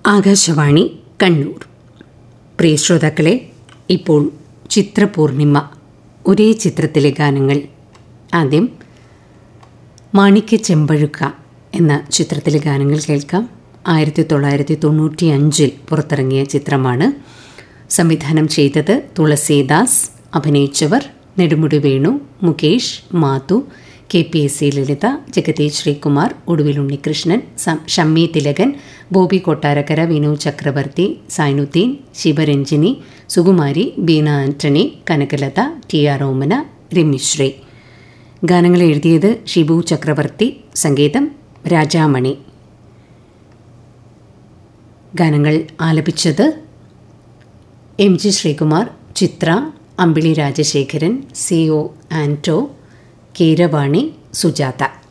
ആകാശവാണി കണ്ണൂർ പ്രിയ ശ്രോതാക്കളെ ഇപ്പോൾ ചിത്രപൂർണിമ ഒരേ ചിത്രത്തിലെ ഗാനങ്ങൾ ആദ്യം മാണിക്യ ചെമ്പഴുക്ക എന്ന ചിത്രത്തിലെ ഗാനങ്ങൾ കേൾക്കാം ആയിരത്തി തൊള്ളായിരത്തി തൊണ്ണൂറ്റി അഞ്ചിൽ പുറത്തിറങ്ങിയ ചിത്രമാണ് സംവിധാനം ചെയ്തത് തുളസീദാസ് അഭിനയിച്ചവർ Nedumudi Venu Mukesh Mathu K P S C Lalitha Jagadish Sreekumar Oduvil Unnikrishnan Shammi Thilakan Bobby Kottarakkara Vinod Chakravarthy Zainuddin Sivaranjini Sukumari Beena Antony Kanakalatha T R Omana Ramyasree ഗാനങ്ങൾ എഴുതിയത് ഷിബു ചക്രവർത്തി സംഗീതം രാജാമണി ഗാനങ്ങൾ ആലപിച്ചത് M G Sreekumar Chithra Ambili Rajasekharan C O Anto Keeravani Sujatha